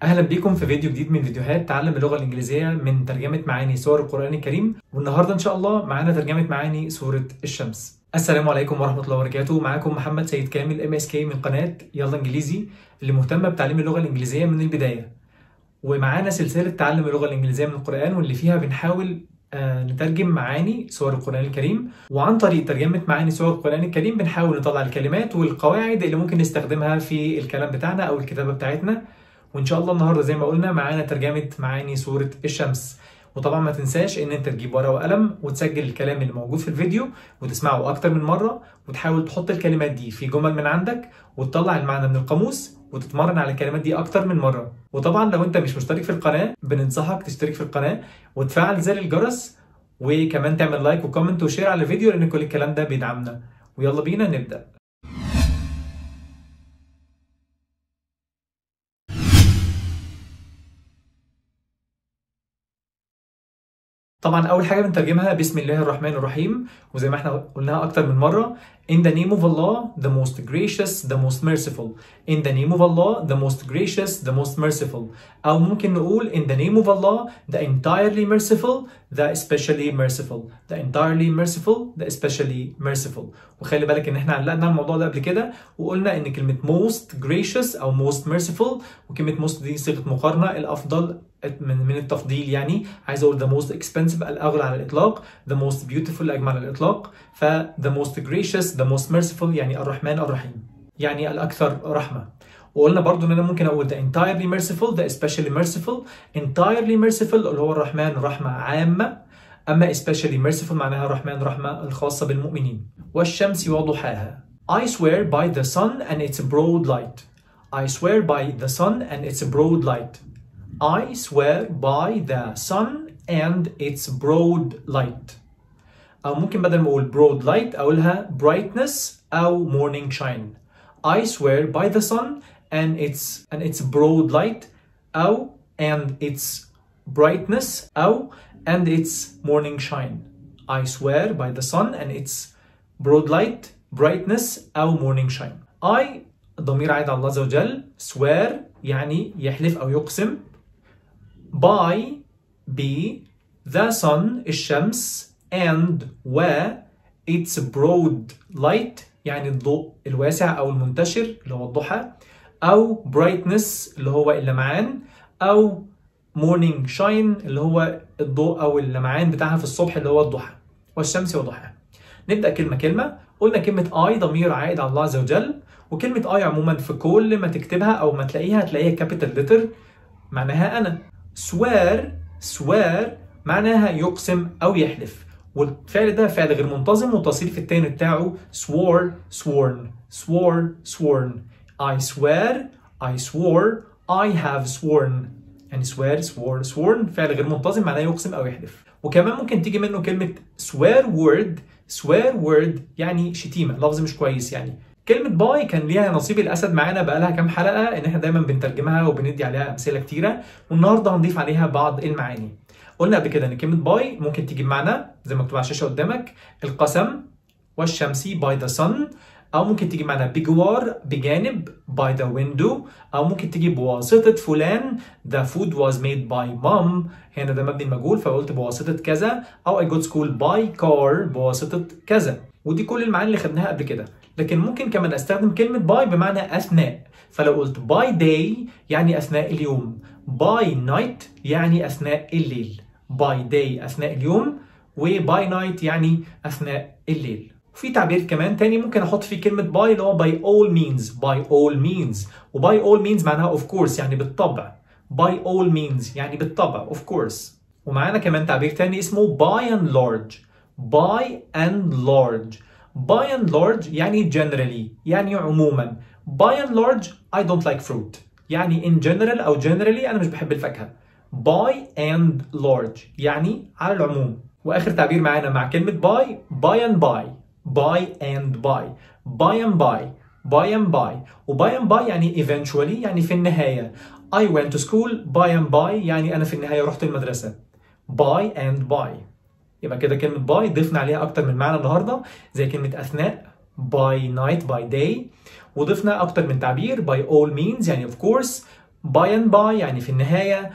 اهلا بيكم في فيديو جديد من فيديوهات تعلم اللغه الانجليزيه من ترجمه معاني سور القران الكريم والنهارده ان شاء الله معانا ترجمه معاني سوره الشمس السلام عليكم ورحمه الله وبركاته معاكم محمد سيد كامل ام اس كي من قناه يلا انجليزي اللي مهتمه بتعليم اللغه الانجليزيه من البدايه ومعانا سلسله تعلم اللغه الانجليزيه من القران واللي فيها بنحاول آه، نترجم معاني سور القرآن الكريم وعن طريق ترجمة معاني سور القرآن الكريم بنحاول نطلع الكلمات والقواعد اللي ممكن نستخدمها في الكلام بتاعنا أو الكتابة بتاعتنا وإن شاء الله النهاردة زي ما قلنا معانا ترجمة معاني سورة الشمس وطبعا ما تنساش ان انت تجيب ورقه وقلم وتسجل الكلام اللي موجود في الفيديو وتسمعه اكتر من مره وتحاول تحط الكلمات دي في جمل من عندك وتطلع المعنى من القاموس وتتمرن على الكلمات دي اكتر من مره وطبعا لو انت مش مشترك في القناه بننصحك تشترك في القناه وتفعل زر الجرس وكمان تعمل لايك وكومنت وشير على الفيديو لان كل الكلام ده بيدعمنا ويلا بينا نبدا طبعا اول حاجه بنترجمها بسم الله الرحمن الرحيم وزي ما احنا قلناها اكتر من مره in the name of Allah the most gracious the most merciful in the name of Allah the most gracious the most merciful او ممكن نقول in the name of Allah the entirely merciful the especially merciful the entirely merciful the especially merciful وخلي بالك ان احنا علقنا الموضوع ده قبل كده وقلنا ان كلمه most gracious او most merciful وكلمه most دي صيغه مقارنه الافضل من من التفضيل يعني عايز اقول the most expensive الاغلى على الاطلاق the most beautiful الاجمل على الاطلاق ف the most gracious the most merciful يعني الرحمن الرحيم يعني الاكثر رحمه وقلنا برضو ان انا ممكن اقول the entirely merciful the especially merciful entirely merciful اللي هو الرحمن رحمه عامه اما especially merciful معناها الرحمن رحمه الخاصه بالمؤمنين والشمس وضحاها I swear by the sun and its broad light I swear by the sun and its broad light I swear by the sun and its broad light أو ممكن بدل ما أقول broad light أقولها brightness أو morning shine I swear by the sun and its and its broad light أو and its brightness أو and its morning shine I swear by the sun and its broad light brightness أو morning shine I ضمير عائد على الله عز وجل swear يعني يحلف أو يقسم by ب the sun الشمس and و its broad light يعني الضوء الواسع أو المنتشر اللي هو الضحى أو brightness اللي هو اللمعان أو morning shine اللي هو الضوء أو اللمعان بتاعها في الصبح اللي هو الضحى والشمس وضحاها نبدأ كلمة كلمة قلنا كلمة I ضمير عائد على الله عز وجل وكلمة I عموما في كل ما تكتبها أو ما تلاقيها هتلاقيها capital letter معناها أنا swear swear معناها يقسم أو يحلف والفعل ده فعل غير منتظم والتصريف التاني بتاعه swore sworn swore sworn I swear I swore I have sworn يعني swear swore sworn فعل غير منتظم معناه يقسم أو يحلف وكمان ممكن تيجي منه كلمة swear word swear word يعني شتيمة لفظ مش كويس يعني كلمة باي كان ليها نصيب الأسد معانا بقالها كام حلقة إن إحنا دايما بنترجمها وبندي عليها أمثلة كتيرة والنهاردة هنضيف عليها بعض المعاني قلنا قبل كده إن كلمة باي ممكن تيجي بمعنى زي ما مكتوب على الشاشة قدامك القسم والشمس by the sun أو ممكن تيجي معنا بجوار بجانب by the window أو ممكن تيجي بواسطة فلان the food was made by mom هنا ده مبني المجهول فقلت بواسطة كذا أو I got school by car بواسطة كذا ودي كل المعاني اللي خدناها قبل كده لكن ممكن كمان استخدم كلمة باي بمعنى أثناء فلو قلت باي داي يعني أثناء اليوم باي نايت يعني أثناء الليل باي داي أثناء اليوم وباي نايت يعني أثناء الليل في تعبير كمان تاني ممكن احط فيه كلمة باي اللي هو by all means by all means وباي all means معناها of course يعني بالطبع by all means يعني بالطبع of course ومعانا كمان تعبير تاني اسمه by and large by and large by and large يعني generally يعني عموما by and large I don't like fruit يعني in general أو generally أنا مش بحب الفاكهة by and large يعني على العموم وآخر تعبير معانا مع كلمة by by and by by and by by and by by and by و by and by يعني eventually يعني في النهاية I went to school by and by يعني أنا في النهاية رحت المدرسة by and by يبقى كده كلمة باي ضفنا عليها أكتر من معنى النهاردة زي كلمة أثناء by night by day وضفنا أكتر من تعبير by all means يعني of course by and by يعني في النهاية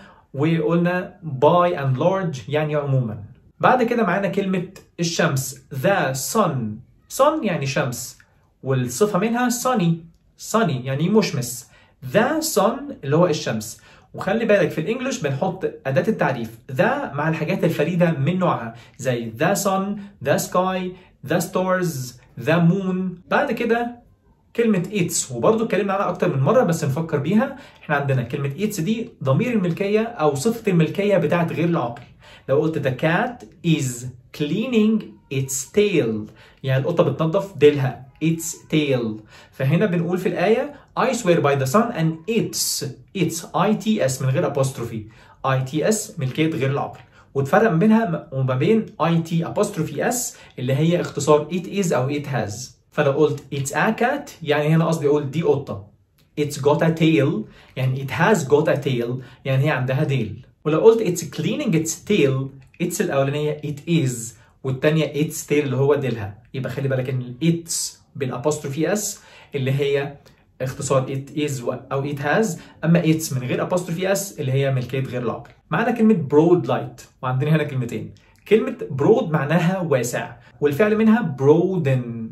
وقلنا by and large يعني عموما بعد كده معانا كلمة الشمس the sun sun يعني شمس والصفة منها sunny sunny يعني مشمس the sun اللي هو الشمس وخلي بالك في الانجليش بنحط اداه التعريف ذا مع الحاجات الفريده من نوعها زي ذا sun ذا سكاي ذا ستارز ذا مون بعد كده كلمة ايتس وبرضه اتكلمنا عنها أكتر من مرة بس نفكر بيها احنا عندنا كلمة ايتس دي ضمير الملكية أو صفة الملكية بتاعت غير العاقل لو قلت the cat is cleaning its tail يعني القطة بتنظف ديلها its tail فهنا بنقول في الآية I swear by the sun and its its ITS من غير apostrophe ITS ملكية غير العقل وتفرق ما بينها وما بين IT apostrophe S اللي هي اختصار it is أو it has فلو قلت it's a cat يعني هنا قصدي أقول دي قطة it's got a tail يعني it has got a tail يعني هي عندها ديل ولو قلت it's cleaning its tail it's الأولانية it is والتانية its tail اللي هو ديلها يبقى خلي بالك ان it's بالابوستروفي اس اللي هي اختصار it is او it has اما it's من غير apostrophe s اللي هي ملكيه غير العقل معانا كلمه broad light وعندنا هنا كلمتين كلمه broad معناها واسع والفعل منها broaden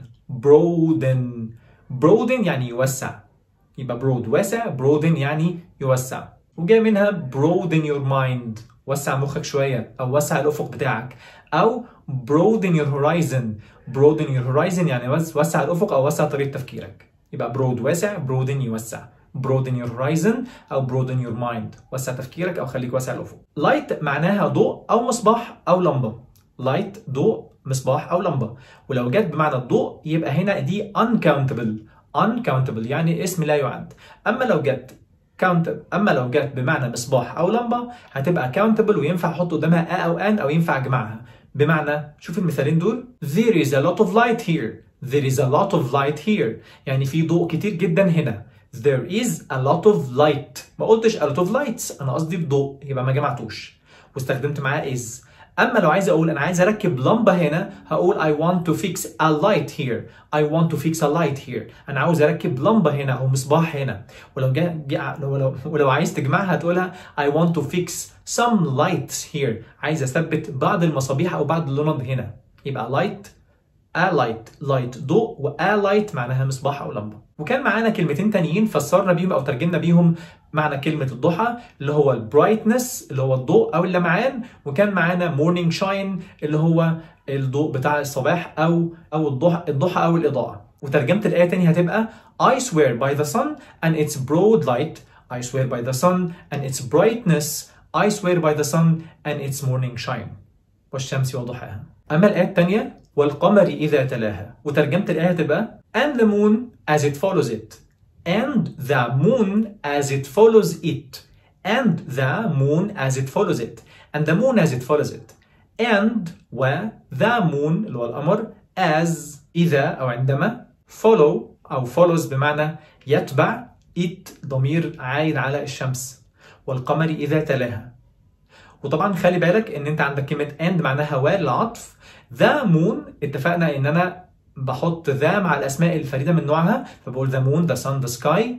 broaden broaden يعني يوسع يبقى broad واسع broaden يعني يوسع وجاي منها broaden your mind وسع مخك شويه او وسع الافق بتاعك او broaden your horizon broaden your horizon يعني وسع الافق او وسع طريقه تفكيرك يبقى broad واسع broaden يوسع broaden your horizon او broaden your mind وسع تفكيرك او خليك واسع الافق light معناها ضوء او مصباح او لمبه light ضوء مصباح او لمبه ولو جت بمعنى الضوء يبقى هنا دي uncountable uncountable يعني اسم لا يعد اما لو جت count اما لو جت بمعنى مصباح او لمبه هتبقى countable وينفع احط قدامها a او an او ينفع اجمعها بمعنى شوف المثالين دول there is a lot of light here there is a lot of light here يعني في ضوء كتير جدا هنا there is a lot of light ما قلتش a lot of lights انا قصدي الضوء يبقى ما جمعتوش واستخدمت معاه is اما لو عايز اقول انا عايز اركب لمبه هنا هقول I want to fix a light here I want to fix a light here انا عاوز اركب لمبه هنا او مصباح هنا ولو جا, جا ولو ولو عايز تجمعها هتقولها I want to fix some lights here عايز اثبت بعض المصابيح او بعض اللمض هنا يبقى light a light light ضوء و a light معناها مصباح او لمبه وكان معانا كلمتين تانيين فسرنا بيهم او ترجمنا بيهم معنى كلمة الضحى اللي هو البرايتنس اللي هو الضوء أو اللمعان وكان معانا مورنينج شاين اللي هو الضوء بتاع الصباح أو أو الضحى الضحى أو الإضاءة وترجمة الآية تاني هتبقى I swear by the sun and its broad light I swear by the sun and its brightness I swear by the sun and its morning shine والشمس وضحاها أما الآية التانية والقمر إذا تلاها وترجمة الآية هتبقى and the moon as it follows it and the moon as it follows it and the moon as it follows it and the moon as it follows it and و the moon اللي هو القمر as إذا أو عندما follow أو follows بمعنى يتبع it ضمير عايد على الشمس والقمر إذا تلاها وطبعا خلي بالك ان انت عندك كلمة and معناها والعطف the moon اتفقنا ان انا بحط ذا مع الاسماء الفريده من نوعها فبقول ذا مون ذا sun ذا سكاي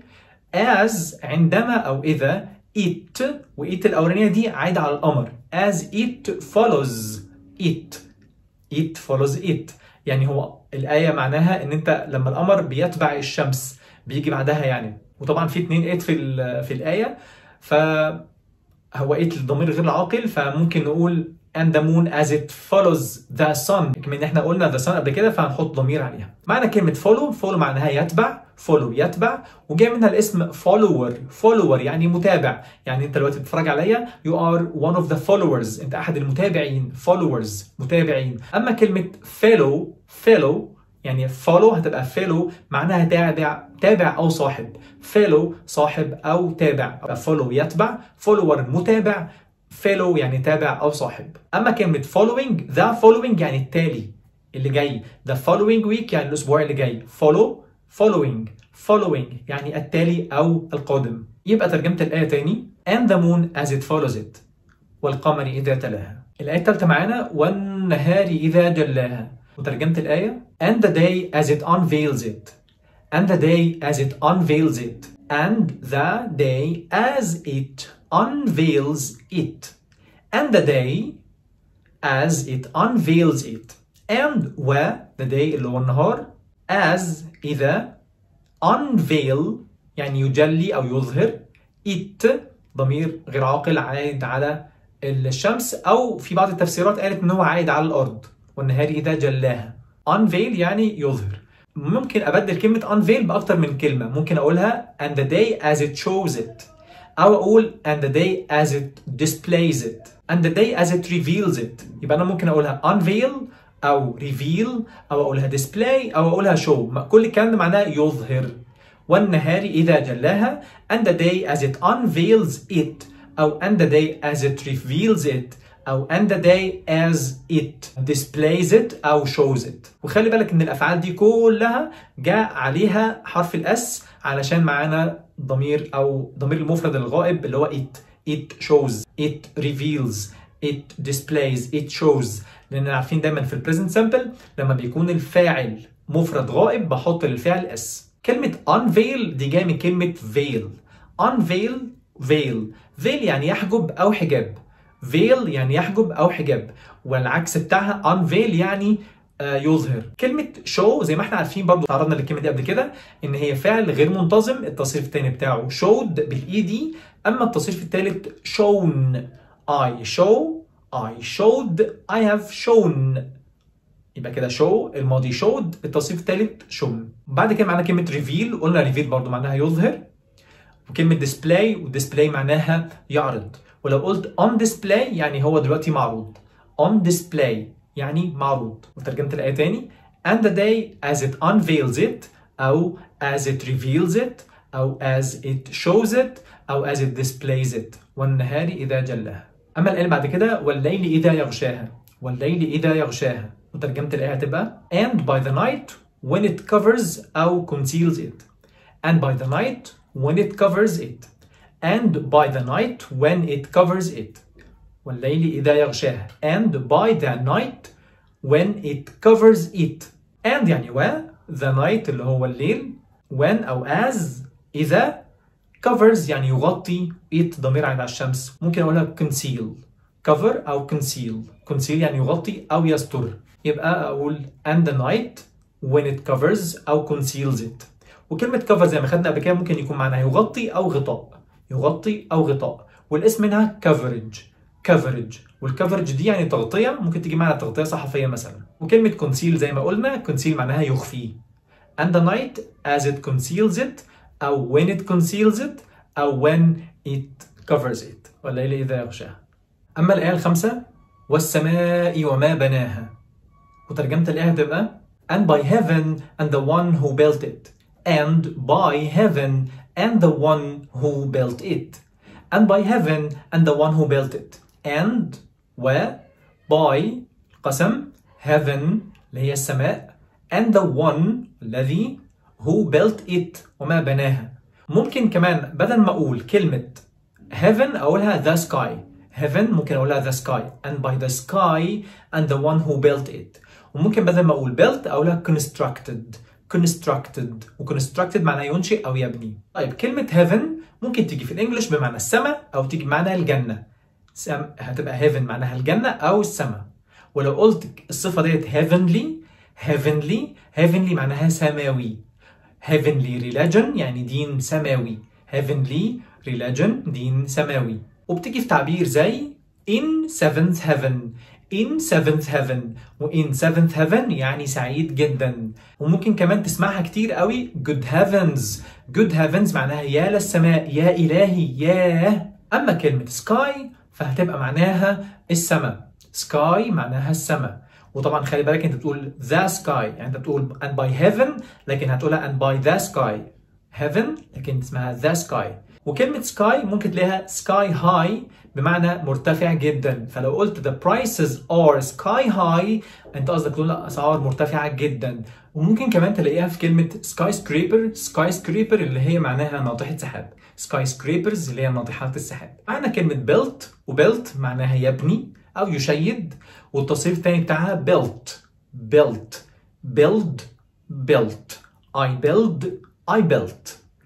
as عندما او اذا it وإيت الاولانيه دي عايده على القمر as it follows it it follows it يعني هو الايه معناها ان انت لما القمر بيتبع الشمس بيجي بعدها يعني وطبعا في اتنين ات في في الايه ف هو ات الضمير غير العاقل فممكن نقول and the moon as it follows the sun كمان احنا قلنا the sun قبل كده فهنحط ضمير عليها معنى كلمة follow follow معناها يتبع follow يتبع وجاي منها الاسم follower follower يعني متابع يعني انت دلوقتي بتتفرج عليا you are one of the followers انت احد المتابعين followers متابعين اما كلمة fellow fellow يعني follow هتبقى fellow معناها تابع تابع او صاحب fellow صاحب او تابع follow يتبع follower متابع follow يعني تابع او صاحب اما كلمه following the following يعني التالي اللي جاي the following week يعني الاسبوع اللي جاي follow following following يعني التالي او القادم يبقى ترجمه الايه تاني and the moon as it follows it والقمر اذا تلاها الايه الثالثه معانا والنهار اذا جلاها وترجمه الايه and the day as it unveils it and the day as it unveils it and the day as it unveils it and the day as it unveils it and و the day اللي هو النهار as إذا unveil يعني يجلي أو يظهر it ضمير غير عاقل عائد على الشمس أو في بعض التفسيرات قالت إن هو عائد على الأرض والنهار إذا جلاها unveil يعني يظهر ممكن أبدل كلمة unveil بأكتر من كلمة ممكن أقولها and the day as it shows it أو أقول and the day as it displays it and the day as it reveals it يبقى أنا ممكن أقولها unveil أو reveal أو أقولها display أو أقولها show كل الكلام ده معناه يظهر والنهار إذا جلاها and the day as it unveils it أو and the day as it reveals it أو and the day as it displays it أو shows it وخلي بالك إن الأفعال دي كلها جاء عليها حرف الأس علشان معانا ضمير أو ضمير المفرد الغائب اللي هو it it shows it reveals it displays it shows لأن عارفين دايما في البريزنت سامبل لما بيكون الفاعل مفرد غائب بحط للفعل اس كلمة unveil دي جاية من كلمة veil unveil veil veil يعني يحجب أو حجاب veil يعني يحجب أو حجاب والعكس بتاعها unveil يعني آه يظهر كلمة show زي ما احنا عارفين برضو تعرضنا للكلمة دي قبل كده ان هي فعل غير منتظم التصريف الثاني بتاعه showed بالاي دي اما التصريف الثالث shown I show I showed I have shown يبقى كده show الماضي showed التصريف الثالث shown بعد كده معانا كلمة reveal قلنا reveal برضو معناها يظهر وكلمة display ودisplay معناها يعرض ولو قلت on display يعني هو دلوقتي معروض on display يعني معروض وترجمت الآية تاني and the day as it unveils it أو as it reveals it أو as it shows it أو as it displays it والنهار إذا جلاها أما الآية بعد كده والليل إذا يغشاها والليل إذا يغشاها وترجمة الآية هتبقى and by the night when it covers أو conceals it and by the night when it covers it and by the night when it covers it والليل إذا يغشاها and by the night when it covers it and يعني و the night اللي هو الليل when أو as إذا covers يعني يغطي it ضمير عائد على الشمس ممكن أقولها conceal cover أو conceal conceal يعني يغطي أو يستر يبقى أقول and the night when it covers أو conceals it وكلمة cover زي ما خدنا قبل كده ممكن يكون معناها يغطي أو غطاء يغطي أو غطاء والاسم منها coverage coverage والكفرج دي يعني تغطية ممكن تيجي معنا تغطية صحفية مثلا وكلمة conceal زي ما قلنا conceal معناها يخفي and the night as it conceals it أو when it conceals it أو when it covers it والليل إذا يغشاها أما الآية الخامسة والسماء وما بناها وترجمة الآية هتبقى and by heaven and the one who built it and by heaven and the one who built it and by heaven and the one who built it and و by قسم heaven اللي هي السماء and the one الذي who built it وما بناها ممكن كمان بدل ما أقول كلمة heaven أقولها the sky heaven ممكن أقولها the sky and by the sky and the one who built it وممكن بدل ما أقول built أقولها constructed constructed و constructed معناه ينشئ أو يبني طيب كلمة heaven ممكن تيجي في الإنجليش بمعنى السماء أو تيجي بمعنى الجنة سم... هتبقى heaven معناها الجنة أو السماء ولو قلت الصفة ديت heavenly heavenly heavenly معناها سماوي heavenly religion يعني دين سماوي heavenly religion دين سماوي وبتيجي في تعبير زي in seventh heaven in seventh heaven و in seventh heaven يعني سعيد جدا وممكن كمان تسمعها كتير قوي good heavens good heavens معناها يا للسماء يا إلهي ياه أما كلمة sky فهتبقى معناها السماء sky معناها السماء وطبعا خلي بالك انت بتقول the sky يعني انت بتقول and by heaven لكن هتقولها and by the sky heaven لكن اسمها the sky وكلمة sky ممكن تلاقيها sky high بمعنى مرتفع جدا فلو قلت the prices are sky high انت قصدك تقول اسعار مرتفعة جدا وممكن كمان تلاقيها في كلمة skyscraper skyscraper اللي هي معناها ناطحة سحاب skyscrapers اللي هي ناطحات السحاب معنا كلمة built وbuilt معناها يبني أو يشيد والتصريف الثاني بتاعها built built build built I build I built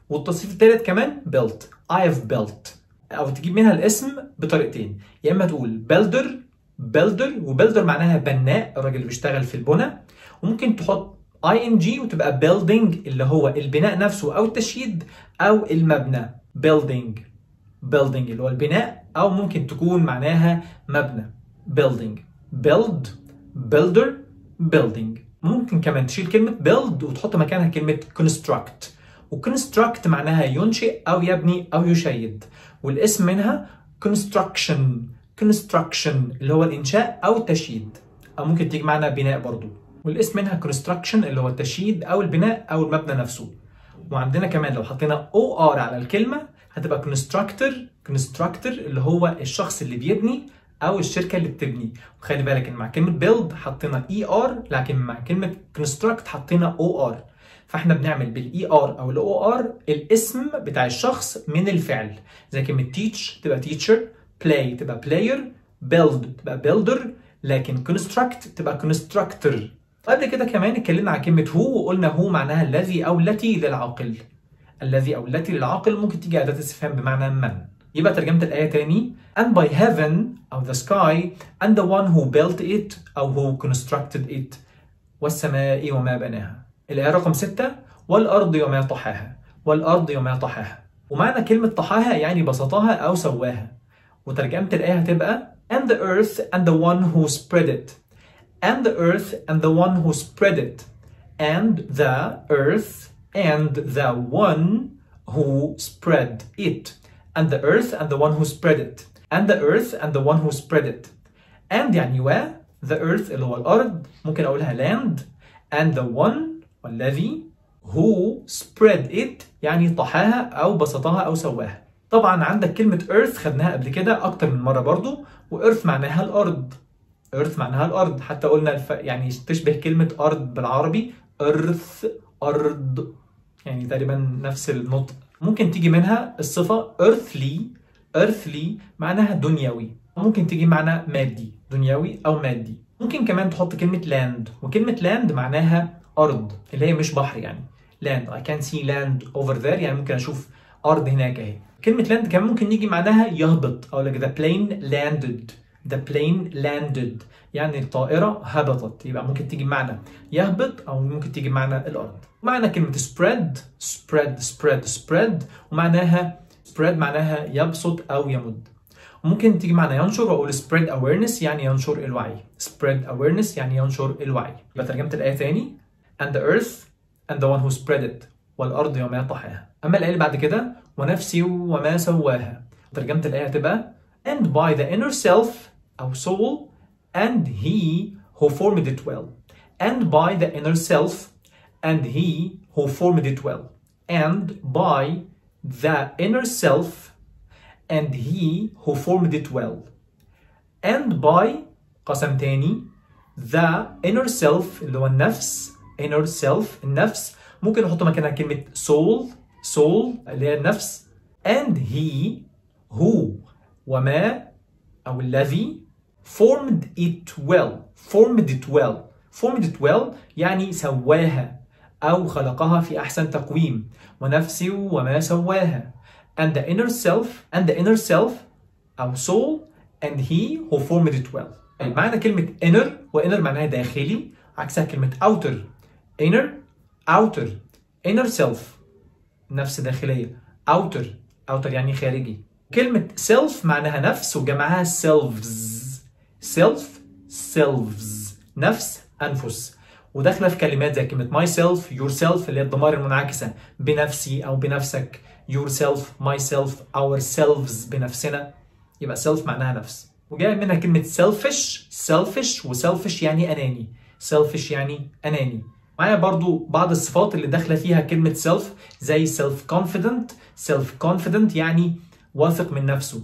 والتصريف الثالث كمان built I have built او تجيب منها الاسم بطريقتين يا اما تقول builder builder وbuilder معناها بناء الراجل اللي بيشتغل في البنى وممكن تحط ing وتبقى building اللي هو البناء نفسه او التشييد او المبنى building building اللي هو البناء او ممكن تكون معناها مبنى building build builder building ممكن كمان تشيل كلمة build وتحط مكانها كلمة construct وconstruct معناها ينشئ أو يبني أو يشيد والاسم منها construction construction اللي هو الإنشاء أو التشييد أو ممكن تيجي معنا بناء برضو والاسم منها construction اللي هو التشييد أو البناء أو المبنى نفسه وعندنا كمان لو حطينا OR على الكلمة هتبقى constructor constructor اللي هو الشخص اللي بيبني او الشركه اللي بتبني وخلي بالك ان مع كلمه build حطينا اي ار لكن مع كلمه construct حطينا او ار فاحنا بنعمل بالاي ار او الاو ار الاسم بتاع الشخص من الفعل زي كلمه teach تبقى teacher play تبقى player build تبقى builder لكن construct تبقى constructor قبل كده كمان اتكلمنا عن كلمه هو وقلنا هو معناها الذي او التي للعاقل الذي او التي للعاقل ممكن تيجي اداه استفهام بمعنى من يبقى ترجمة الآية تاني and by heaven أو the sky and the one who built it أو who constructed it والسماء وما بناها الآية رقم ستة والأرض وما طحاها والأرض وما طحاها ومعنى كلمة طحاها يعني بسطها أو سواها وترجمة الآية هتبقى and the earth and the one who spread it and the earth and the one who spread it and the earth and the one who spread it and the earth and the one who spread it and the earth and the one who spread it and يعني و the earth اللي هو الأرض ممكن أقولها land and the one والذي who spread it يعني طحاها أو بسطها أو سواها طبعا عندك كلمة earth خدناها قبل كده أكتر من مرة برضو و earth معناها الأرض earth معناها الأرض حتى قلنا الف... يعني تشبه كلمة أرض بالعربي earth أرض يعني تقريبا نفس النطق ممكن تيجي منها الصفة earthly earthly معناها دنيوي ممكن تيجي معنى مادي دنيوي أو مادي ممكن كمان تحط كلمة land وكلمة land معناها أرض اللي هي مش بحر يعني land I can see land over there يعني ممكن أشوف أرض هناك أهي كلمة land كمان ممكن يجي معناها يهبط أو لك the plane landed the plane landed يعني الطائرة هبطت يبقى ممكن تيجي بمعنى يهبط أو ممكن تيجي بمعنى الأرض معنى كلمة spread spread spread spread ومعناها spread معناها يبسط أو يمد وممكن تيجي معنى ينشر وأقول spread awareness يعني ينشر الوعي spread awareness يعني ينشر الوعي يبقى ترجمت الآية تاني and the earth and the one who spread it والأرض وما طحاها أما الآية اللي بعد كده ونفس وما سواها ترجمت الآية هتبقى and by the inner self أو soul and he who formed it well and by the inner self and he who formed it well and by the inner self and he who formed it well and by قسم تاني the inner self اللي هو النفس inner self النفس ممكن نحط مكانها كلمة soul soul اللي هي النفس and he who وما أو الذي formed it well formed it well formed it well يعني سواها أو خلقها في أحسن تقويم ونفس وما سواها and the inner self and the inner self أو soul and he who formed it well طيب معنى كلمة inner و inner معناها داخلي عكسها كلمة outer inner outer inner self نفس داخلية outer outer يعني خارجي كلمة self معناها نفس وجمعها selves self selves نفس أنفس وداخله في كلمات زي كلمه myself yourself اللي هي الضمائر المنعكسه بنفسي او بنفسك yourself myself ourselves بنفسنا يبقى self معناها نفس وجاي منها كلمه selfish selfish وselfish يعني اناني selfish يعني اناني معايا برضو بعض الصفات اللي داخله فيها كلمه self زي self confident self confident يعني واثق من نفسه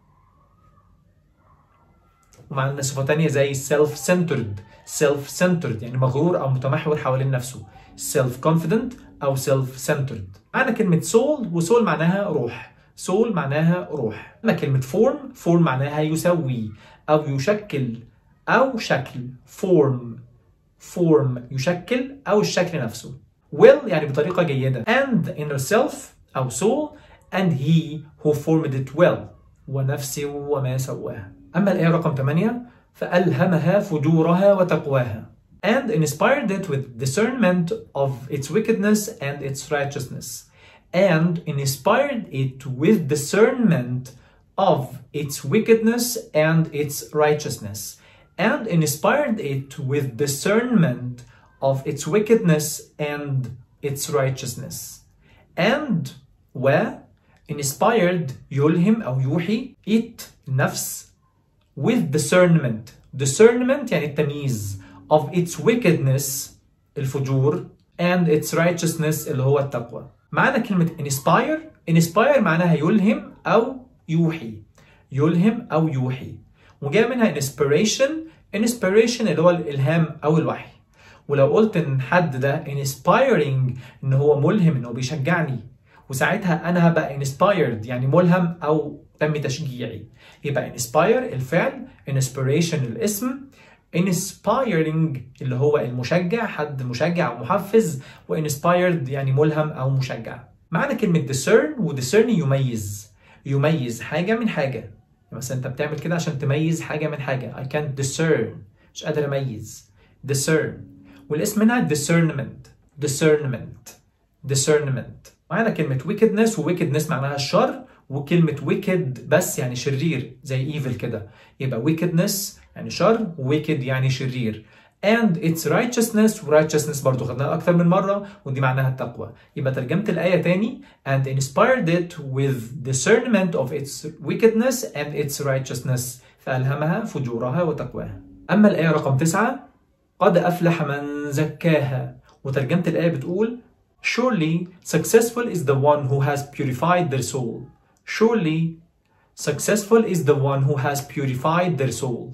ومعنا صفة تانية زي self centered self centered يعني مغرور أو متمحور حوالين نفسه self confident أو self centered معنا كلمة soul وsoul معناها روح soul معناها روح أما كلمة form form معناها يسوي أو يشكل أو شكل form form يشكل أو الشكل نفسه will يعني بطريقة جيدة and the inner self أو soul and he who formed it well ونفس وما سواها أما الآية رقم 8 فألهمها فجورها وتقواها and inspired it with discernment of its wickedness and its righteousness and inspired it with discernment of its wickedness and its righteousness and inspired it with discernment of its wickedness and its righteousness and و inspired يلهم أو يوحي it نفس with discernment discernment يعني التمييز of its wickedness الفجور and its righteousness اللي هو التقوى معنى كلمة inspire inspire معناها يلهم أو يوحي يلهم أو يوحي وجاء منها inspiration inspiration اللي هو الإلهام أو الوحي ولو قلت ان حد ده inspiring ان هو ملهم ان هو بيشجعني وساعتها انا هبقى inspired يعني ملهم او تم تشجيعي يبقى inspire الفعل inspiration الاسم inspiring اللي هو المشجع حد مشجع او محفز وinspired يعني ملهم او مشجع معنى كلمة discern و discern يميز يميز حاجة من حاجة مثلا انت بتعمل كده عشان تميز حاجة من حاجة I can't discern مش قادر اميز discern والاسم منها discernment discernment discernment معانا كلمة wickedness و wickedness معناها الشر وكلمة wicked بس يعني شرير زي evil كده يبقى wickedness يعني شر و wicked يعني شرير and its righteousness و righteousness برضو خدناها أكثر من مرة ودي معناها التقوى يبقى ترجمت الآية تاني and inspired it with discernment of its wickedness and its righteousness فألهمها فجورها وتقواها أما الآية رقم تسعة قد أفلح من زكاها وترجمة الآية بتقول Surely successful is the one who has purified their soul. Surely successful is the one who has purified their soul.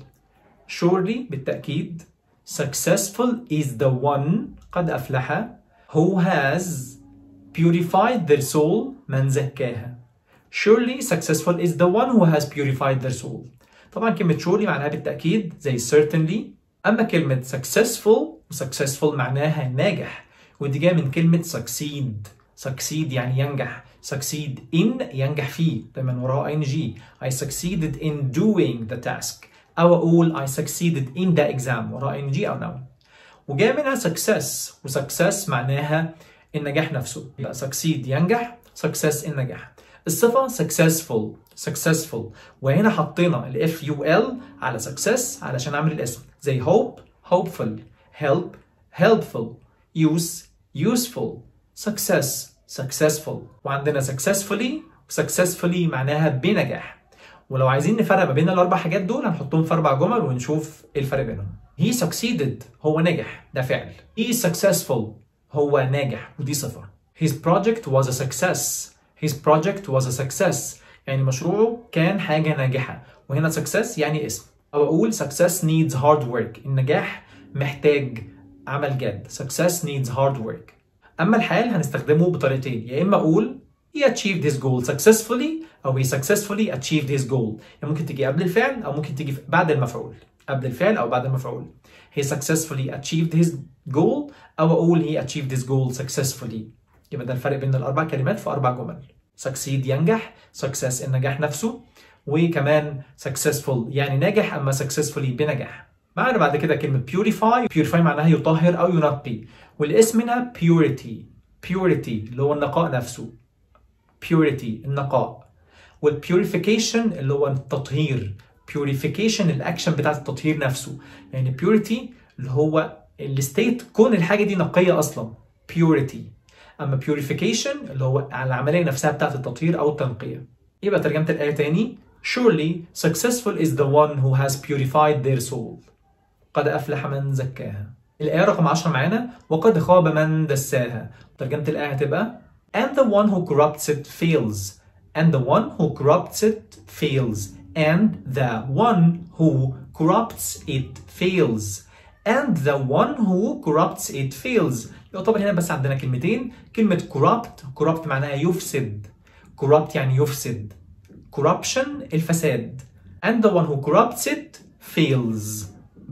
Surely بالتأكيد successful is the one قد أفلح who has purified their soul من زكاها. Surely successful is the one who has purified their soul. طبعا كلمة surely معناها بالتأكيد زي certainly أما كلمة successful و successful معناها ناجح ودي جايه من كلمه succeed succeed يعني ينجح succeed in ينجح فيه دايما وراها ing I succeeded in doing the task أو أقول I succeeded in the exam وراها ing أو noun وجايه منها success و success معناها النجاح نفسه يبقى succeed ينجح success النجاح الصفة successful successful وهنا حطينا ال FUL على success علشان أعمل الاسم زي hope hopeful help helpful use useful success successful وعندنا successfully successfully معناها بنجاح ولو عايزين نفرق ما بين الاربع حاجات دول هنحطهم في اربع جمل ونشوف ايه الفرق بينهم he succeeded هو نجح ده فعل he is successful هو ناجح ودي صفة his project was a success his project was a success يعني مشروعه كان حاجة ناجحة وهنا success يعني اسم أو أقول success needs hard work النجاح محتاج عمل جاد success needs hard work أما الحال هنستخدمه بطريقتين يا إما أقول he achieved his goal successfully أو he successfully achieved his goal يعني ممكن تيجي قبل الفعل أو ممكن تيجي بعد المفعول قبل الفعل أو بعد المفعول he successfully achieved his goal أو أقول he achieved his goal successfully يبقى ده الفرق بين الأربع كلمات في أربع جمل succeed ينجح success النجاح نفسه وكمان successful يعني ناجح أما successfully بنجاح معنا بعد كده كلمة purify purify معناها يطهر أو ينقي والاسم منها purity purity اللي هو النقاء نفسه purity النقاء والpurification اللي هو التطهير purification الأكشن بتاعت التطهير نفسه يعني purity اللي هو الستيت كون الحاجة دي نقية أصلا purity أما purification اللي هو العملية نفسها بتاعت التطهير أو التنقية يبقى ترجمة الآية تاني Surely successful is the one who has purified their soul قد أفلح من زكاها الآية رقم 10 معانا وقد خاب من دساها ترجمة الآية هتبقى and the one who corrupts it fails and the one who corrupts it fails and the one who corrupts it fails and the one who corrupts it fails يعتبر هنا بس عندنا كلمتين كلمة corrupt corrupt معناها يفسد corrupt يعني يفسد corruption الفساد and the one who corrupts it fails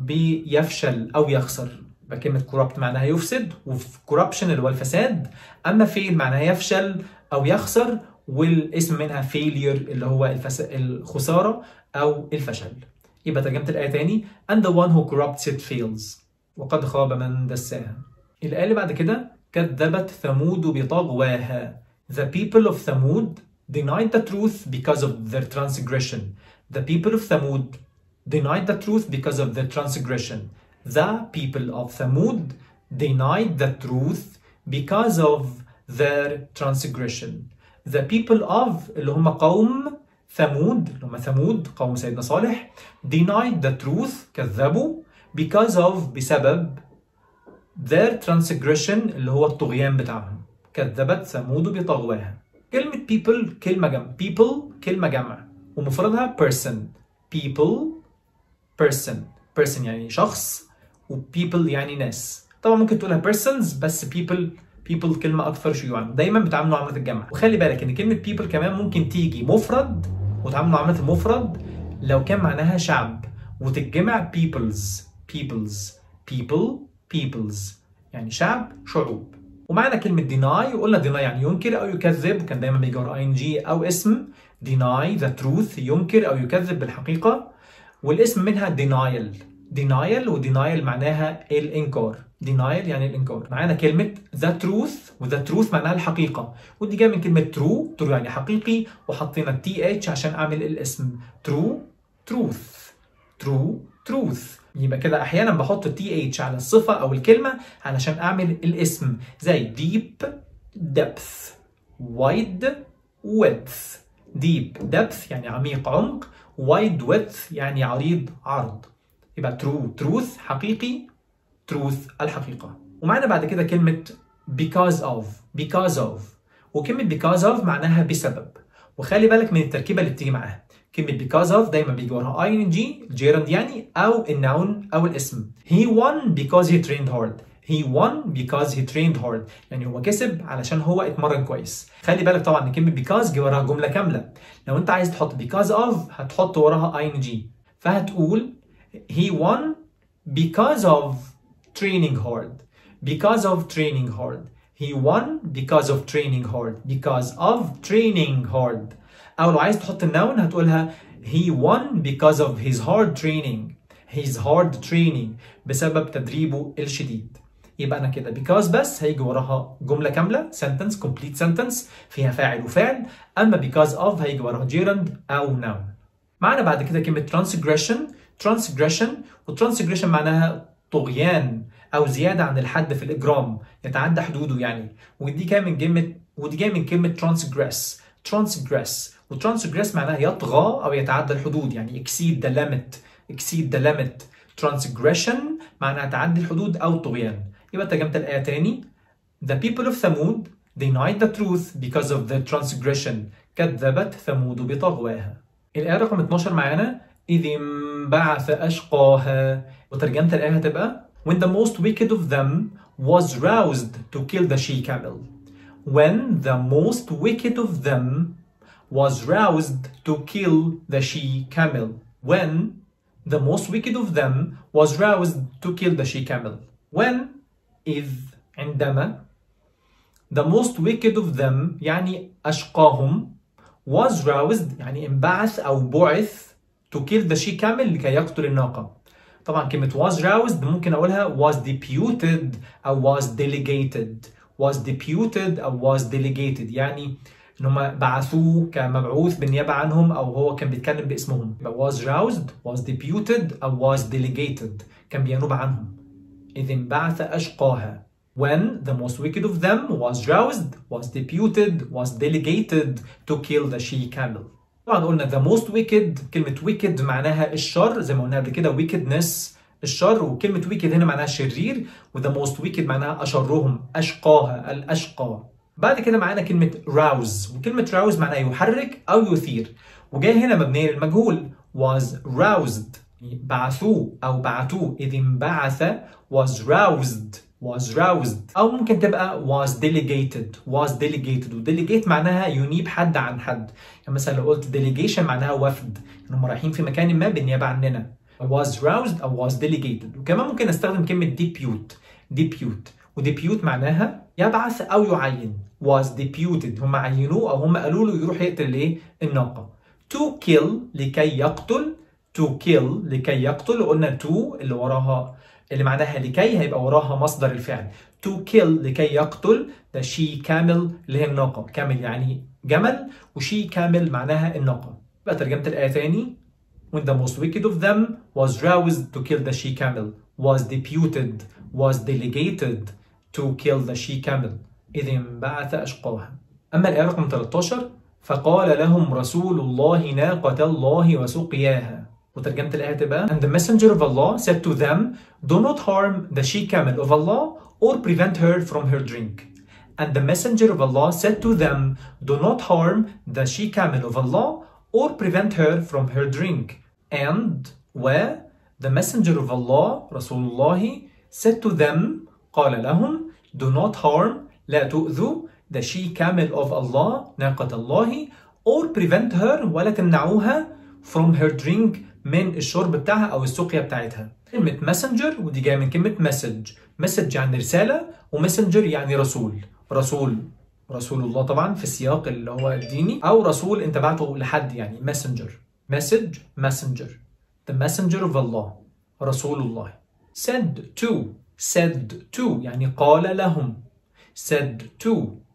بيفشل أو يخسر يبقى كلمة corrupt معناها يفسد وفي corruption اللي هو الفساد أما fail معناها يفشل او يخسر والاسم منها failure اللي هو الفس... الخساره او الفشل يبقى ترجمه الايه تاني and the one who corrupts it fails وقد خاب من دساها الايه اللي بعد كده كذبت ثمود بطغواها the people of ثمود denied the truth because of their transgression the people of ثمود denied the truth because of their transgression the people of ثمود denied the truth because of their transgression the people of اللي هم قوم ثمود اللي هم ثمود قوم سيدنا صالح denied the truth كذبوا because of بسبب their transgression اللي هو الطغيان بتاعهم كذبت ثمود بطغواها كلمة people كلمة جمع people كلمة جمع ومفردها person people person person يعني شخص و people يعني ناس طبعا ممكن تقولها persons بس people people كلمة أكثر شيوعا دايما بتعاملوا معاملة الجمع وخلي بالك إن كلمة people كمان ممكن تيجي مفرد وتعامل معاملة المفرد لو كان معناها شعب وتتجمع peoples peoples people peoples يعني شعب شعوب ومعنى كلمة deny وقلنا deny يعني ينكر أو يكذب وكان دايما بيجي ورا ing أو اسم deny the truth ينكر أو يكذب بالحقيقة والاسم منها denial denial و denial معناها الإنكار denial يعني الإنكار معانا كلمة the truth و the truth معناها الحقيقة ودي جاية من كلمة true true يعني حقيقي وحطينا th عشان أعمل الاسم true truth true truth يبقى كده احيانا بحط تي اتش على الصفه او الكلمه علشان اعمل الاسم زي deep depth wide width deep depth يعني عميق عمق wide width يعني عريض عرض يبقى true truth حقيقي truth الحقيقه ومعنا بعد كده كلمه because of because of وكلمه because of معناها بسبب وخلي بالك من التركيبه اللي بتيجي معاها كلمة because of دايما بيجي وراها ing gerund يعني أو النون أو الاسم. He won because he trained hard. He won because he trained hard. يعني هو كسب علشان هو اتمرن كويس. خلي بالك طبعا إن كلمة because جه وراها جملة كاملة. لو أنت عايز تحط because of هتحط وراها ing. فهتقول he won because of training hard. Because of training hard. He won because of training hard. Because of training hard. او لو عايز تحط النون هتقولها he won because of his hard training his hard training بسبب تدريبه الشديد يبقى انا كده because بس هيجي وراها جمله كامله sentence complete sentence فيها فاعل وفعل اما because of هيجي وراها gerund او noun معنا بعد كده كلمه transgression transgression وترانسجريشن معناها طغيان او زياده عن الحد في الاجرام يتعدى حدوده يعني ودي جايه من كلمه ودي جايه من كلمه transgress transgress وترانسجريس معناها يطغى او يتعدى الحدود يعني exceed the limit exceed the limit transgression معناها تعدي الحدود او الطغيان يبقى ترجمه الايه تاني the people of ثمود denied the truth because of their transgression كذبت ثمود بطغواها الايه رقم 12 معانا اذ انبعث اشقاها وترجمه الايه هتبقى when the most wicked of them was roused to kill the she camel when the most wicked of them was roused to kill the she camel. When the most wicked of them was roused to kill the she camel. When إذ عندما the most wicked of them يعني أشقاهم was roused يعني انبعث أو بعث to kill the she camel لكي يقتل الناقة. طبعا كلمة was roused ممكن أقولها was deputed أو was delegated. was deputed أو was delegated يعني ان هم بعثوه كمبعوث بالنيابه عنهم او هو كان بيتكلم باسمهم يبقى was roused was deputed او was delegated كان بينوب عنهم اذ انبعث اشقاها when the most wicked of them was roused was deputed was delegated to kill the she camel طبعا قلنا the most wicked كلمه wicked معناها الشر زي ما قلنا قبل كده wickedness الشر وكلمة wicked هنا معناها شرير و the most wicked معناها أشرهم أشقاها الأشقى بعد كده معانا كلمة rouse وكلمة rouse معناها يحرك أو يثير وجاي هنا مبنية للمجهول was roused بعثوه أو بعتوه إذ انبعث was roused was roused أو ممكن تبقى was delegated was delegated و delegate معناها ينيب حد عن حد يعني مثلا لو قلت delegation معناها وفد إن هم رايحين في مكان ما بالنيابة عننا was roused أو was delegated وكمان ممكن استخدم كلمة depute depute وديبيوت معناها يبعث أو يعين was deputed هم عينوه أو هم قالوا له يروح يقتل الإيه؟ الناقة to kill لكي يقتل to kill لكي يقتل وقلنا to اللي وراها اللي معناها لكي هيبقى وراها مصدر الفعل to kill لكي يقتل ده she camel اللي هي الناقة كامل يعني جمل وشي كامل معناها الناقة بقى ترجمة الآية تاني when the most wicked of them was roused to kill the she camel was deputed was delegated to kill the she camel إذ انبعث أشقاها أما الآية رقم 13 فقال لهم رسول الله ناقة الله وسقياها وترجمة الآية تبقى And the messenger of Allah said to them Do not harm the she camel of Allah or prevent her from her drink And the messenger of Allah said to them Do not harm the she camel of Allah or prevent her from her drink And و the messenger of Allah رسول الله said to them قال لهم Do not harm لا تؤذوا the she camel of Allah ناقة الله or prevent her ولا تمنعوها from her drink من الشرب بتاعها أو السقيا بتاعتها كلمة messenger ودي جاية من كلمة message message يعني رسالة ومسنجر يعني رسول رسول رسول الله طبعا في السياق اللي هو الديني أو رسول أنت بعته لحد يعني messenger message messenger the messenger of Allah رسول الله said to said to يعني قال لهم said to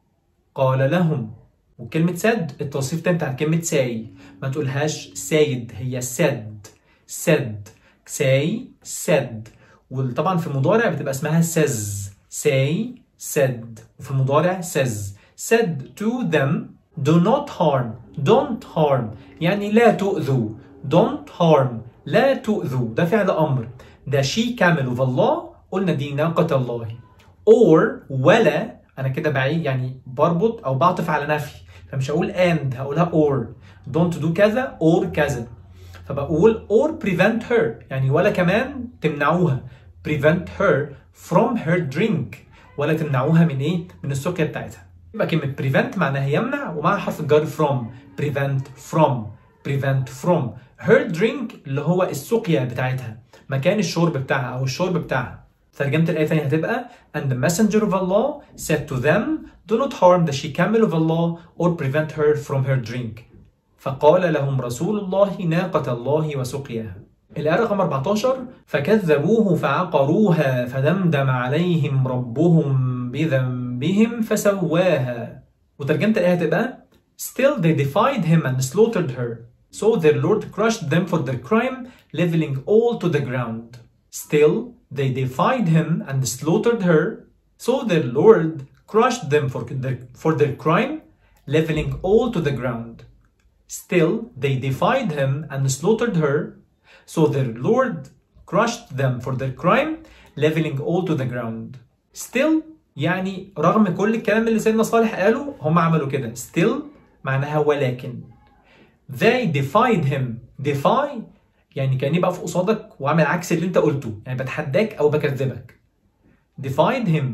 قال لهم وكلمة said التوصيف ده بتاع كلمة say ما تقولهاش said هي said said say said وطبعا في المضارع بتبقى اسمها says say said وفي المضارع says said to them do not harm don't harm يعني لا تؤذوا don't harm لا تؤذوا ده فعل أمر ده شي كامل of الله قلنا دي ناقة الله or ولا أنا كده بعيد يعني بربط أو بعطف على نفي فمش هقول and هقولها or don't do كذا or كذا فبقول or prevent her يعني ولا كمان تمنعوها prevent her from her drink ولا تمنعوها من ايه؟ من السقيا بتاعتها. يبقى كلمة prevent معناها يمنع ومعها حرف الجر from prevent from prevent from her drink اللي هو السقيا بتاعتها مكان الشرب بتاعها أو الشرب بتاعها. ترجمة الآية الثانية هتبقى and the messenger of Allah said to them do not harm the she camel of Allah or prevent her from her drink. فقال لهم رسول الله ناقة الله وسقياها. الآية رقم 14 فكذبوه فعقروها فدمدم عليهم ربهم بذنبهم فسواها وترجمة الآية هتبقى Still they defied him and slaughtered her So their Lord crushed them for their crime leveling all to the ground Still they defied him and slaughtered her So their Lord crushed them for their, for their crime leveling all to the ground Still they defied him and slaughtered her So their Lord crushed them for their crime, leveling all to the ground. Still يعني رغم كل الكلام اللي سيدنا صالح قاله هم عملوا كده. Still معناها ولكن. They defied him. Defy يعني كأني بقى في قصادك وأعمل عكس اللي أنت قلته. يعني بتحداك أو بكذبك. Defied him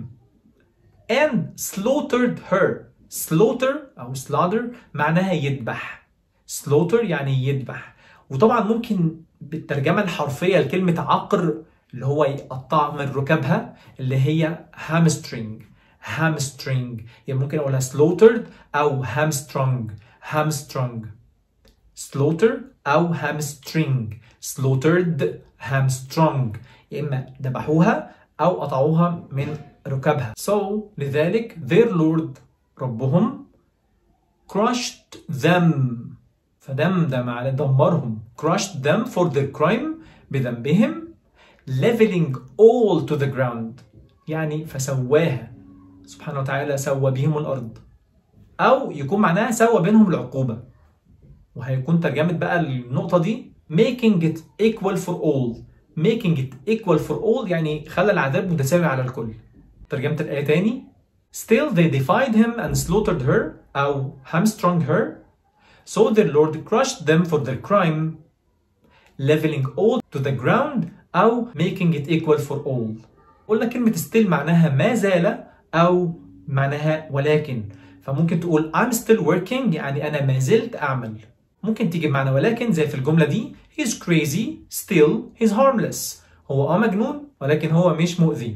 and slaughtered her. Slaughter أو slaughter معناها يذبح. Slaughter يعني يذبح. وطبعا ممكن بالترجمة الحرفية لكلمة عقر اللي هو يقطع من ركبها اللي هي hamstring hamstring يعني ممكن اقولها slaughtered او hamstrung hamstrung slaughter او hamstring slaughtered hamstrung يا اما ذبحوها او قطعوها من ركبها so لذلك their lord ربهم crushed them فدمدم على دمرهم crushed them for their crime بذنبهم leveling all to the ground يعني فسواها سبحانه وتعالى سوى بهم الأرض أو يكون معناها سوى بينهم العقوبة وهيكون ترجمة بقى النقطة دي making it equal for all making it equal for all يعني خلى العذاب متساوي على الكل ترجمة الآية تاني still they defied him and slaughtered her أو hamstrung her So their Lord crushed them for their crime, leveling all to the ground أو making it equal for all. قلنا كلمة still معناها ما زال أو معناها ولكن فممكن تقول I'm still working يعني أنا ما زلت أعمل. ممكن تيجي بمعنى ولكن زي في الجملة دي He's crazy still he's harmless. هو اه مجنون ولكن هو مش مؤذي.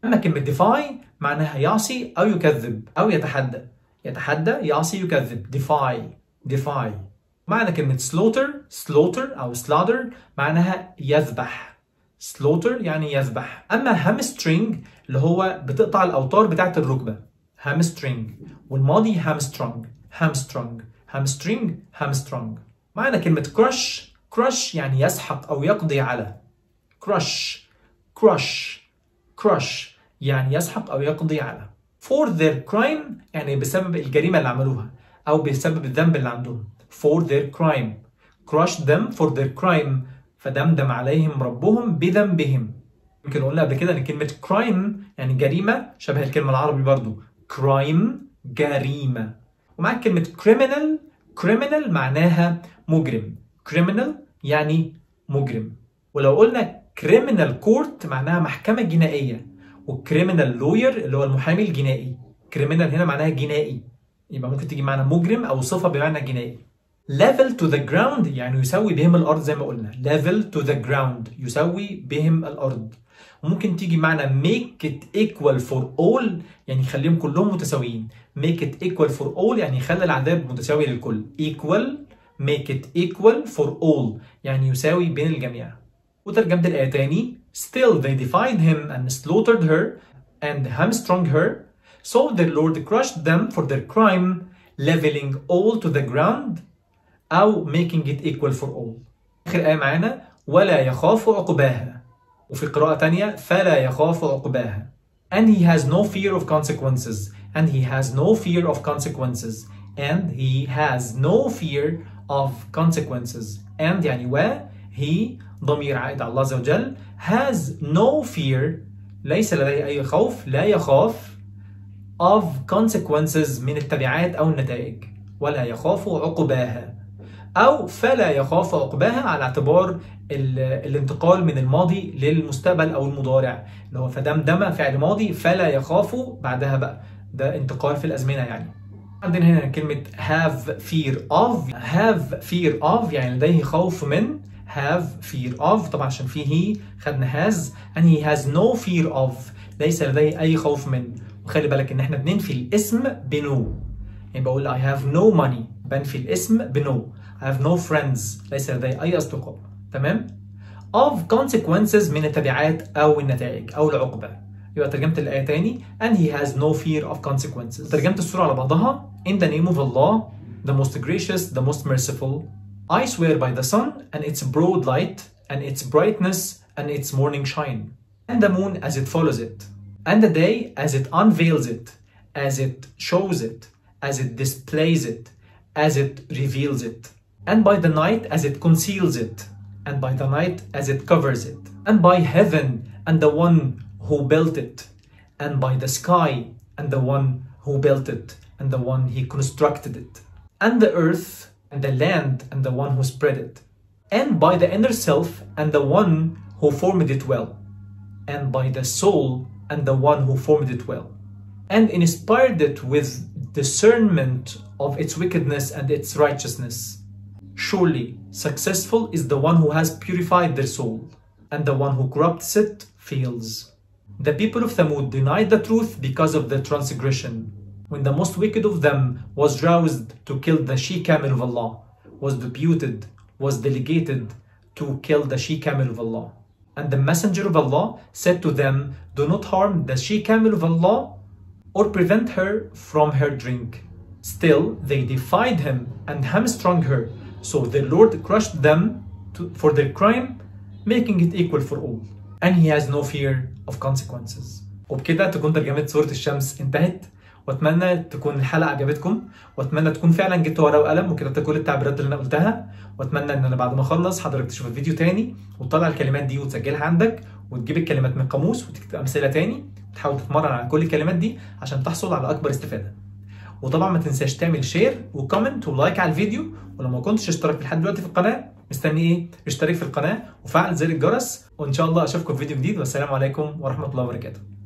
اما كلمه defy معناها يعصي او يكذب او يتحدى يتحدى يعصي يكذب defy defy معنى كلمة slaughter slaughter أو slaughter معناها يذبح slaughter يعني يذبح أما hamstring اللي هو بتقطع الأوتار بتاعة الركبة hamstring والماضي hamstrung hamstrung hamstring hamstrung معنى كلمة crush crush يعني يسحق أو يقضي على crush crush crush يعني يسحق أو يقضي على for their crime يعني بسبب الجريمة اللي عملوها أو بسبب الذنب اللي عندهم for their crime crush them for their crime فدمدم عليهم ربهم بذنبهم يمكن قلنا قبل كده ان كلمة crime يعني جريمة شبه الكلمة العربي برضو crime جريمة ومعاك كلمة criminal criminal معناها مجرم criminal يعني مجرم ولو قلنا criminal court معناها محكمة جنائية والكريمنال لوير اللي هو المحامي الجنائي criminal هنا معناها جنائي يبقى ممكن تيجي معنى مجرم او صفة بمعنى جنائي level to the ground يعني يساوي بهم الارض زي ما قلنا level to the ground يساوي بهم الارض وممكن تيجي معنى make it equal for all يعني يخليهم كلهم متساويين make it equal for all يعني يخلي العذاب متساوي للكل equal make it equal for all يعني يساوي بين الجميع وترجمة الآية تاني still they defied him and slaughtered her and hamstrung her so the Lord crushed them for their crime leveling all to the ground أو making it equal for all آخر آية معانا ولا يخاف عقباها وفي قراءة تانية فلا يخاف عقباها and he has no fear of consequences and he has no fear of consequences and he has no fear of consequences and يعني و he ضمير عائد على الله عز وجل has no fear ليس لديه أي خوف لا يخاف of consequences من التبعات أو النتائج ولا يخاف عقباها أو فلا يخاف عقباها على اعتبار الانتقال من الماضي للمستقبل أو المضارع اللي هو فدمدم فعل ماضي فلا يخاف بعدها بقى ده انتقال في الأزمنة يعني عندنا هنا كلمة have fear of have fear of يعني لديه خوف من have fear of طبعا عشان فيه he خدنا has and he has no fear of ليس لديه أي خوف من وخلي بالك إن احنا بننفي الاسم بنو يعني بقول I have no money بنفي الاسم بنو I have no friends ليس لدي أي أصدقاء تمام of consequences من التبعات أو النتائج أو العقبة يبقى ترجمة الآية تاني and he has no fear of consequences ترجمة السورة على بعضها in the name of Allah the most gracious the most merciful I swear by the sun and its broad light and its brightness and its morning shine and the moon as it follows it and the day as it unveils it as it shows it as it displays it as it reveals it and by the night as it conceals it, and by the night as it covers it, and by heaven and the one who built it, and by the sky and the one who built it, and the one he constructed it, and the earth and the land and the one who spread it, and by the inner self and the one who formed it well, and by the soul and the one who formed it well, and inspired it with discernment of its wickedness and its righteousness Surely, successful is the one who has purified their soul, and the one who corrupts it fails. The people of Thamud denied the truth because of their transgression. When the most wicked of them was roused to kill the she camel of Allah, was deputed, was delegated to kill the she camel of Allah. And the messenger of Allah said to them, Do not harm the she camel of Allah or prevent her from her drink. Still, they defied him and hamstrung her So the Lord crushed them to, for their crime, making it equal for all. And he has no fear of consequences. وبكده تكون ترجمة سورة الشمس انتهت واتمنى تكون الحلقة عجبتكم واتمنى تكون فعلا جبت ورقة وقلم وكتبت كل التعبيرات اللي انا قلتها واتمنى ان انا بعد ما اخلص حضرتك تشوف الفيديو تاني وتطلع الكلمات دي وتسجلها عندك وتجيب الكلمات من القاموس وتكتب امثله تاني وتحاول تتمرن على كل الكلمات دي عشان تحصل على اكبر استفاده وطبعا ما تنساش تعمل شير وكومنت ولايك على الفيديو ولو ما كنتش اشتركت لحد دلوقتي في القناه مستني ايه اشترك في القناه وفعل زر الجرس وان شاء الله اشوفكم في فيديو جديد والسلام عليكم ورحمه الله وبركاته